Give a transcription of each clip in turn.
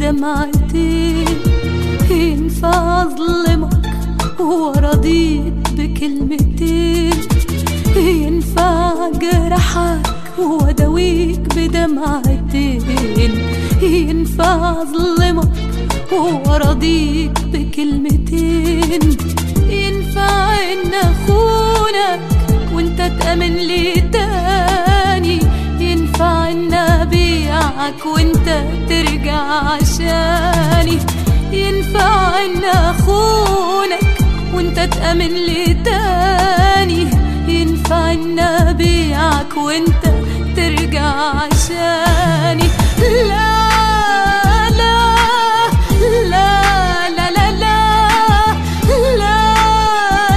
بدمعتين ينفع اظلمك وارضيك بكلمتين ينفع جرحك واداويك بدمعتين ينفع اظلمك وارضيك بكلمتين ينفع ان اخونك وانت تأمن لي تاني ينفع ان ابيعك وانت ترجع عشاني ينفع ان اخونك وانت تأمن لي تاني ينفع ان ابيعك وانت ترجع عشاني لا لا لا لا لا لا لا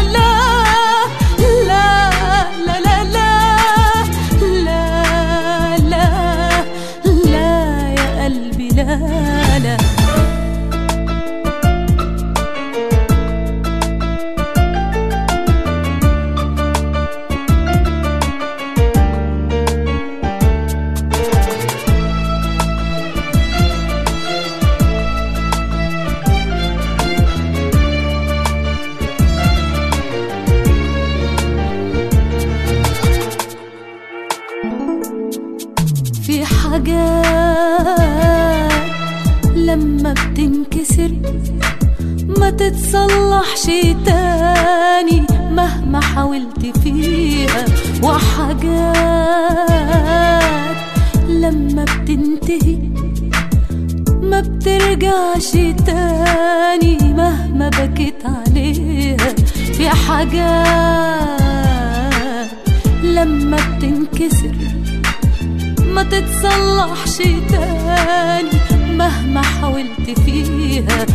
لا لا لا لا لا لا لا يا قلبي لا لا في حاجات لما بتنكسر ما تتصلحش تاني مهما حاولت فيها وحاجات لما بتنتهي ما بترجعش تاني مهما بكيت عليها في حاجات لما بتنكسر ما تتصلحش تاني مهما حاولت فيها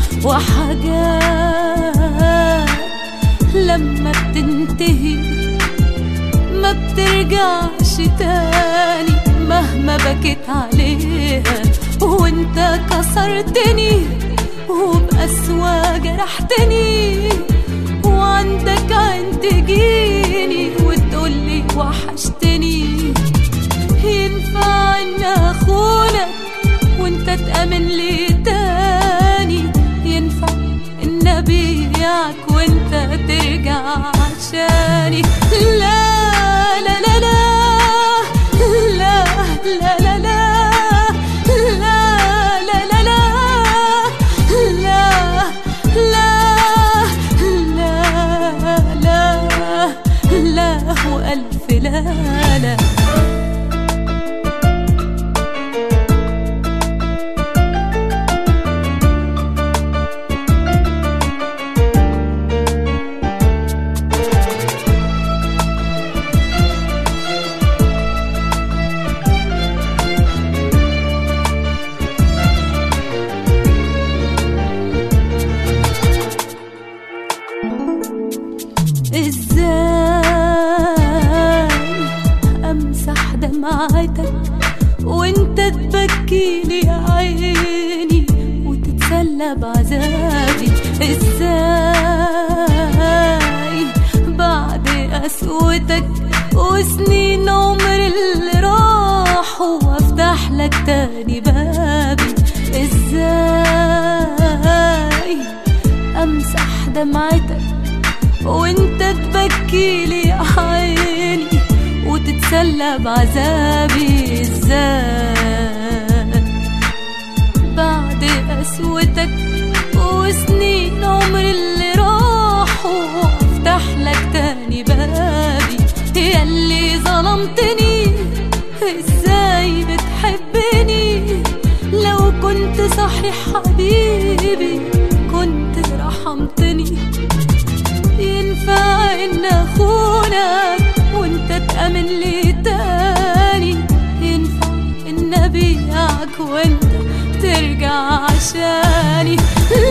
وحاجات لما بتنتهي ما بترجعش تاني مهما بكيت عليها وانت كسرتني وبأسوا جرحتني وعندك عين تجيني وتقولي وحشتني ينفع ان اخونك وانت تأمن لي تاني ينفع ان ابيعك وانت ترجع عشاني لا لا لا لا لا لا لا لا لا لا لا لا لا لا لا لا وألف لا لا ازاي امسح دمعتك وانت تبكي لي يا عيني وتتسلى بعذابي ازاي بعد قسوتك وسنين عمر اللي راح وافتح لك تاني بابي ازاي امسح دمعتك وانت تبكي لي يا عيني وتتسلى بعذابي ازاي بعد قسوتك وسنين عمر اللي راح وافتح لك تاني بابي يا اللي ظلمتني ازاي بتحبني لو كنت صحيح حبيبي كنت رحمتني ينفع ان اخونك وانت تأمن لي تاني ينفع ان ابيعك وانت ترجع عشاني